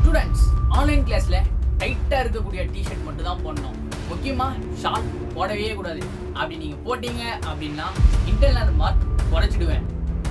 students online கிளாஸ்ல டைட்டா இருக்கக்கூடிய டிஷர்ட் மட்டும் தான் போடணும் முக்கியமா ஷார்ட் போடவே கூடாது அப்படி நீங்க போட்டீங்க அப்படின்னா இன்டர்னல் மார்க் குறைச்சிடுவேன்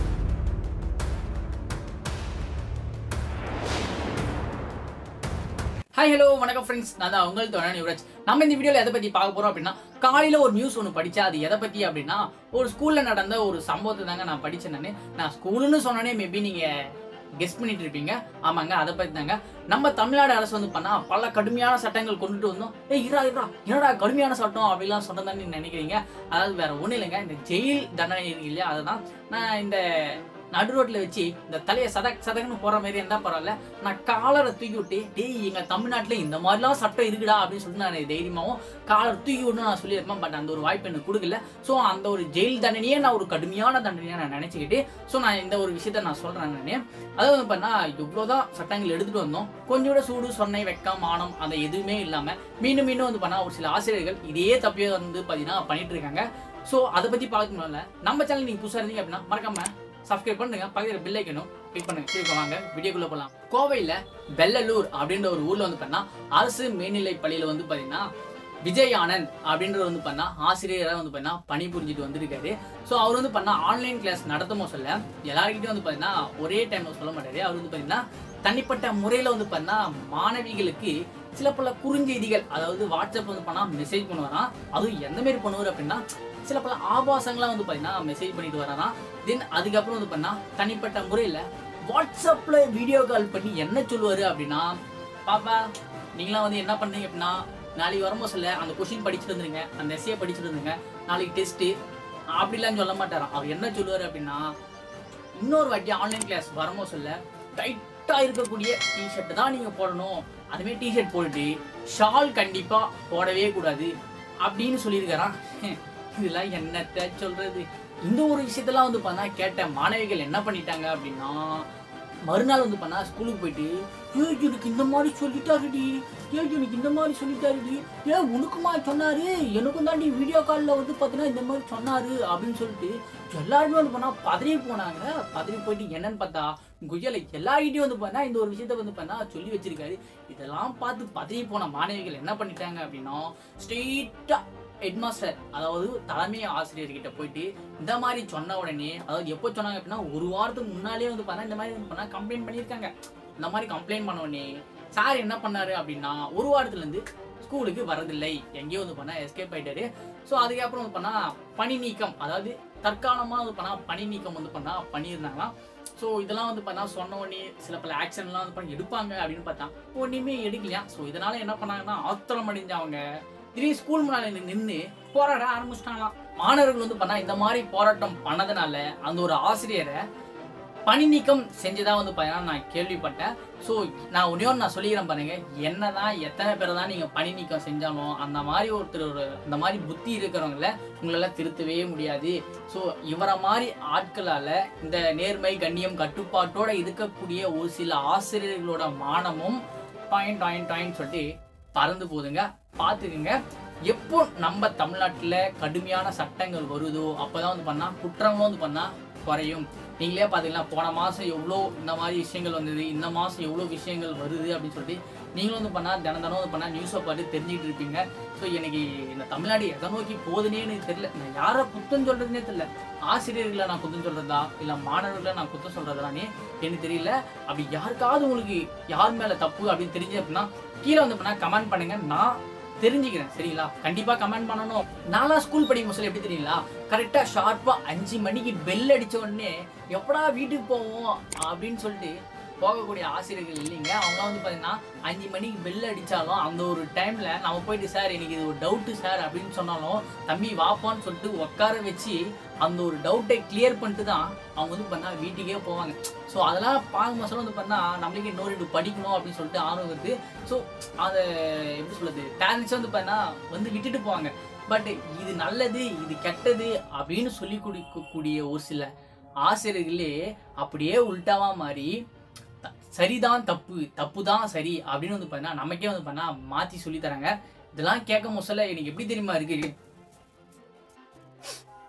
ஹாய் ஹலோ வணக்கம் ஃப்ரெண்ட்ஸ் நான் தான் உங்கள் தோழன் யுவராஜ் நம்ம இந்த வீடியோவில் எதை பற்றி பார்க்க போகிறோம் அப்படின்னா காலையில் ஒரு நியூஸ் ஒன்று படித்தா அது எதை பற்றி அப்படின்னா ஒரு ஸ்கூலில் நடந்த ஒரு சம்பவத்தை தாங்க நான் படித்தேன் நான் நான் ஸ்கூலுன்னு சொன்னோன்னே மேபி நீங்கள் கெஸ் பண்ணிட்டு இருப்பீங்க ஆமாங்க அதை பற்றி தாங்க நம்ம தமிழ்நாடு அரசு வந்து பண்ணா பல கடுமையான சட்டங்கள் கொண்டுட்டு வந்தோம் ஏய் இரா இரா என்னடா கடுமையான சட்டம் அப்படிலாம் சொன்னதான்னு நீங்க நினைக்கிறீங்க அதாவது வேற ஒன்றும் இல்லைங்க இந்த ஜெயில் தண்டனை இருக்கு இல்லையா அதை தான் நான் இந்த நடு ரோட்ல வச்சு இந்த தலையை சதக் சதக்குன்னு போற மாதிரி இருந்தா பரவாயில்ல நான் காலரை தூக்கி விட்டு டேய் எங்க தமிழ்நாட்டுல இந்த மாதிரிலாம் சட்டம் இருக்குடா அப்படின்னு சொல்லிட்டு நான் தைரியமாவும் காலர் தூக்கி விட்டு நான் சொல்லியிருப்பேன் பட் அந்த ஒரு வாய்ப்பு எனக்கு கொடுக்கல ஸோ அந்த ஒரு ஜெயில் தண்டனையே நான் ஒரு கடுமையான தண்டனையா நான் நினைச்சுக்கிட்டு ஸோ நான் இந்த ஒரு விஷயத்த நான் சொல்றேன் நானே அதாவது பண்ணா இவ்வளோதான் சட்டங்கள் எடுத்துட்டு வந்தோம் கொஞ்சம் கூட சூடு சொன்னை வெக்கம் மானம் அந்த எதுவுமே இல்லாம மீண்டும் மீண்டும் வந்து பண்ணா ஒரு சில ஆசிரியர்கள் இதே தப்பையே வந்து பாத்தீங்கன்னா பண்ணிட்டு இருக்காங்க ஸோ அதை பத்தி பார்க்க முடியல நம்ம சேனல் நீங்க புதுசா இருந்தீங்க அப்படின்னா மறக்காம சப்ஸ்கிரைப் பண்ணுங்க பக்கத்துல பெல் ஐக்கனும் கிளிக் பண்ணுங்க சரி இப்ப வாங்க வீடியோக்குள்ள போலாம் கோவையில வெள்ளலூர் அப்படின்ற ஒரு ஊர்ல வந்து பண்ணா அரசு மேல்நிலை பள்ளியில வந்து பாத்தீங்கன்னா விஜய் ஆனந்த் அப்படின்றது வந்து பண்ணா ஆசிரியராக வந்து பண்ணா பணி புரிஞ்சுட்டு வந்திருக்காரு ஸோ அவர் வந்து பண்ணா ஆன்லைன் கிளாஸ் நடத்துமோ சொல்ல எல்லாருக்கிட்டையும் வந்து பார்த்தீங்கன்னா ஒரே டைம்ல சொல்ல மாட்டாரு அவர் வந்து பார்த்தீங்கன்னா தனிப்பட்ட முறையில் வந்து பண்ணா மாணவிகளுக்கு சில பல குறுஞ்செய்திகள் அதாவது வாட்ஸ்அப் வந்து பண்ணா மெசேஜ் பண்ணுவாராம் அதுவும் எந்த மாதிரி பண்ணுவார் அப்படின்னா சில பல ஆபாசங்களாம் வந்து பார்த்தீங்கன்னா மெசேஜ் பண்ணிட்டு வராராம் தென் அதுக்கப்புறம் வந்து பண்ணா தனிப்பட்ட முறையில் வாட்ஸ்அப்ல வீடியோ கால் பண்ணி என்ன சொல்லுவாரு அப்படின்னா பாப்பா நீங்களாம் வந்து என்ன பண்றீங்க அப்படின்னா நாளைக்கு வரும்போது சொல்ல அந்த கொஷின் படிச்சுட்டு வந்துருங்க அந்த எஸ்ஏ படிச்சுட்டு வந்துருங்க நாளைக்கு டெஸ்ட்டு அப்படிலாம் சொல்ல மாட்டாராம் அவர் என்ன சொல்லுவாரு அப்படின்னா இன்னொரு வாட்டி ஆன்லைன் கிளாஸ் வரும்போது சொல்ல டைட்டாக இருக்கக்கூடிய டிஷர்ட் தான் நீங்கள் போடணும் அதுவே டிஷர்ட் போட்டுட்டு ஷால் கண்டிப்பாக போடவே கூடாது அப்படின்னு சொல்லியிருக்காராம் இதெல்லாம் என்னத்த சொல்றது இந்த ஒரு விஷயத்தெல்லாம் வந்து பண்ணா கேட்ட மாணவிகள் என்ன பண்ணிட்டாங்க அப்படின்னா மறுநாள் வந்து பண்ணா ஸ்கூலுக்கு போயிட்டு ஏய் எனக்கு இந்த மாதிரி சொல்லிட்டாருடி ஏய் எனக்கு இந்த மாதிரி சொல்லிட்டாருடி ஏன் உனக்குமா சொன்னாரு எனக்கும் தாண்டி வீடியோ காலில் வந்து பார்த்தீங்கன்னா இந்த மாதிரி சொன்னாரு அப்படின்னு சொல்லிட்டு எல்லாருமே வந்து பண்ணா பதறி போனாங்க பதறி போயிட்டு என்னன்னு பார்த்தா குஜலை எல்லார்கிட்டையும் வந்து பண்ணா இந்த ஒரு விஷயத்த வந்து பண்ணா சொல்லி வச்சிருக்காரு இதெல்லாம் பார்த்து பதறி போன மாணவிகள் என்ன பண்ணிட்டாங்க அப்படின்னா ஸ்ட்ரெயிட்டா ஹெட்மாஸ்டர் அதாவது தலைமை ஆசிரியர்கிட்ட போயிட்டு இந்த மாதிரி சொன்ன உடனே அதாவது எப்போ சொன்னாங்க அப்படின்னா ஒரு வாரத்துக்கு முன்னாலே வந்து பார்த்தா இந்த மாதிரி வந்து பண்ணா கம்ப்ளைண்ட் பண்ணியிருக்காங்க இந்த மாதிரி கம்ப்ளைண்ட் பண்ண உடனே சார் என்ன பண்ணாரு அப்படின்னா ஒரு வாரத்துல இருந்து ஸ்கூலுக்கு வரதில்லை எங்கேயோ வந்து பண்ணா எஸ்கேப் ஆயிட்டாரு ஸோ அதுக்கப்புறம் வந்து பண்ணா பணி நீக்கம் அதாவது தற்காலமாக வந்து பண்ணா பணி நீக்கம் வந்து பண்ணா பண்ணியிருந்தாங்களாம் ஸோ இதெல்லாம் வந்து பண்ணா சொன்ன உடனே சில பல ஆக்ஷன்லாம் வந்து பண்ணி எடுப்பாங்க அப்படின்னு பார்த்தா ஒன்றுமே எடுக்கலையா ஸோ இதனால என்ன பண்ணாங்கன்னா ஆத்திரம் அடைஞ்சவங்க திடீர் ஸ்கூல் முன்னாடி நின்று போராட ஆரம்பிச்சிட்டாங்களாம் மாணவர்கள் வந்து பண்ணா இந்த மாதிரி போராட்டம் பண்ணதுனால அந்த ஒரு ஆசிரியரை பணி நீக்கம் செஞ்சதா வந்து பார்த்தீங்கன்னா நான் கேள்விப்பட்டேன் ஸோ நான் ஒன்றே ஒன்று நான் சொல்லிக்கிறேன் பாருங்க என்னதான் எத்தனை பேரை தான் நீங்கள் பணி நீக்கம் செஞ்சாலும் அந்த மாதிரி ஒருத்தர் ஒரு அந்த மாதிரி புத்தி இருக்கிறவங்கள உங்களால திருத்தவே முடியாது ஸோ இவரை மாதிரி ஆட்களால் இந்த நேர்மை கண்ணியம் கட்டுப்பாட்டோட இருக்கக்கூடிய ஒரு சில ஆசிரியர்களோட மானமும் டாயின் டாயின் டாயின் சொல்லிட்டு பறந்து போகுதுங்க பார்த்துக்குங்க எப்போ நம்ம தமிழ்நாட்டில் கடுமையான சட்டங்கள் வருதோ அப்போதான் வந்து பண்ணா குற்றங்களும் வந்து பண்ணா குறையும் நீங்களே பார்த்தீங்கன்னா போன மாதம் எவ்வளோ இந்த மாதிரி விஷயங்கள் வந்தது இந்த மாதம் எவ்வளோ விஷயங்கள் வருது அப்படின்னு சொல்லிட்டு நீங்களும் வந்து பண்ணால் தினம் தினம் வந்து பண்ணால் நியூஸை பார்த்து தெரிஞ்சுக்கிட்டு இருப்பீங்க ஸோ எனக்கு இந்த தமிழ்நாடு எதை நோக்கி போகுதுன்னே எனக்கு தெரியல நான் யாரை குத்தம் சொல்கிறதுனே தெரியல ஆசிரியர்களை நான் குத்தம் சொல்கிறதா இல்லை மாணவர்களை நான் குத்தம் சொல்கிறதானே எனக்கு தெரியல அப்படி யாருக்காவது உங்களுக்கு யார் மேலே தப்பு அப்படின்னு தெரிஞ்சு அப்படின்னா கீழே வந்து பண்ணால் கமெண்ட் பண்ணுங்க நான் தெரிஞ்சுக்கிறேன் சரிங்களா கண்டிப்பா கமெண்ட் பண்ணணும் நான்லாம் ஸ்கூல் படிக்கும் போது எப்படி தெரியுங்களா கரெக்டா ஷார்ப்பா அஞ்சு மணிக்கு பெல் அடிச்ச உடனே எப்படா வீட்டுக்கு போவோம் அப்படின்னு சொல்லிட்டு போகக்கூடிய ஆசிரியர்கள் இல்லைங்க அவங்க வந்து பார்த்தீங்கன்னா அஞ்சு மணிக்கு பெல் அடித்தாலும் அந்த ஒரு டைமில் நம்ம போயிட்டு சார் எனக்கு இது ஒரு டவுட்டு சார் அப்படின்னு சொன்னாலும் தம்பி வாப்பான்னு சொல்லிட்டு உட்கார வச்சு அந்த ஒரு டவுட்டை கிளியர் பண்ணிட்டு தான் அவங்க வந்து பண்ணா வீட்டுக்கே போவாங்க ஸோ அதெல்லாம் பார்க்கும் போது வந்து பண்ணா நம்மளுக்கு இன்னொரு ரெண்டு படிக்கணும் அப்படின்னு சொல்லிட்டு ஆர்வம் வருது ஸோ அதை எப்படி சொல்றது பேரண்ட்ஸ் வந்து பண்ணா வந்து விட்டுட்டு போவாங்க பட் இது நல்லது இது கெட்டது அப்படின்னு சொல்லி கொடுக்கக்கூடிய ஒரு சில ஆசிரியர்களே அப்படியே உல்டாவா மாறி த- சரிதான் தப்பு தப்பு தான் சரி அப்படின்னு வந்து பண்ணா நமக்கே வந்து பண்ணா மாத்தி சொல்லி தராங்க இதெல்லாம் கேட்க முதல்ல எனக்கு எப்படி தெரியுமா இருக்கு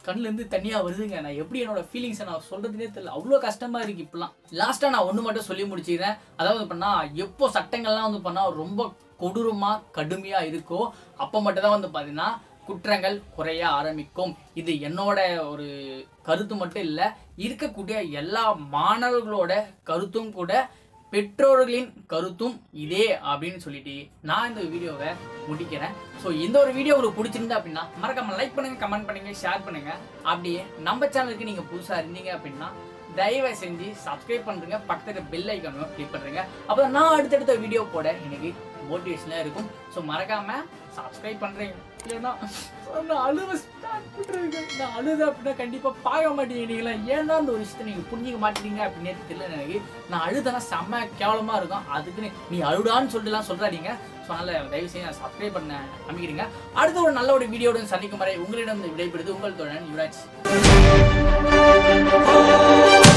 கண்ணுல இருந்து தனியா வருதுங்க நான் எப்படி என்னோட ஃபீலிங்ஸை நான் சொல்றதுனே தெரியல அவ்வளோ கஷ்டமா இருக்கு இப்பெல்லாம் லாஸ்டா நான் ஒன்று மட்டும் சொல்லி முடிச்சுக்கிறேன் அதாவது பண்ணா எப்போ சட்டங்கள்லாம் வந்து பண்ணா ரொம்ப கொடூரமா கடுமையா இருக்கோ அப்போ மட்டும் தான் வந்து பார்த்தீங்கன்னா குற்றங்கள் குறைய ஆரம்பிக்கும் இது என்னோட ஒரு கருத்து மட்டும் இல்லை இருக்கக்கூடிய எல்லா மாணவர்களோட கருத்தும் கூட பெற்றோர்களின் கருத்தும் இதே அப்படின்னு சொல்லிட்டு நான் இந்த வீடியோவை முடிக்கிறேன் ஸோ இந்த ஒரு வீடியோ உங்களுக்கு பிடிச்சிருந்தா அப்படின்னா மறக்காம லைக் பண்ணுங்க கமெண்ட் பண்ணுங்க ஷேர் பண்ணுங்க அப்படியே நம்ம சேனலுக்கு நீங்க புதுசா இருந்தீங்க அப்படின்னா தயவு செஞ்சு சப்ஸ்கிரைப் பண்ணுங்க பக்கத்துல பெல் ஐக்கானும் கிளிக் பண்ணுங்க அப்போ நான் அடுத்தடுத்த வீடியோ போட எனக்கு மோட்டிவேஷனாக இருக்கும் ஸோ மறக்காம சப்ஸ்கிரைப் பண்றீங்க இல்லைன்னா நான் அழுவ ஸ்டார்ட் பண்றேங்க நான் அழுத அப்படின்னா கண்டிப்பா பார்க்க மாட்டேங்கிறீங்களா ஏன்னா அந்த ஒரு விஷயத்தை நீங்க புரிஞ்சிக்க மாட்டீங்க அப்படின்னு தெரியல எனக்கு நான் அழுதனா செம்ம கேவலமா இருக்கும் அதுக்குன்னு நீ அழுடான்னு சொல்லிட்டுலாம் சொல்றாதீங்க ஸோ அதனால தயவு செய்து நான் சப்ஸ்கிரைப் பண்ண அமைக்கிறீங்க அடுத்த ஒரு நல்ல ஒரு வீடியோவுடன் சந்திக்கும் வரை உங்களிடம் விடைபெறுது உங்கள் தோழன் யுவராஜ்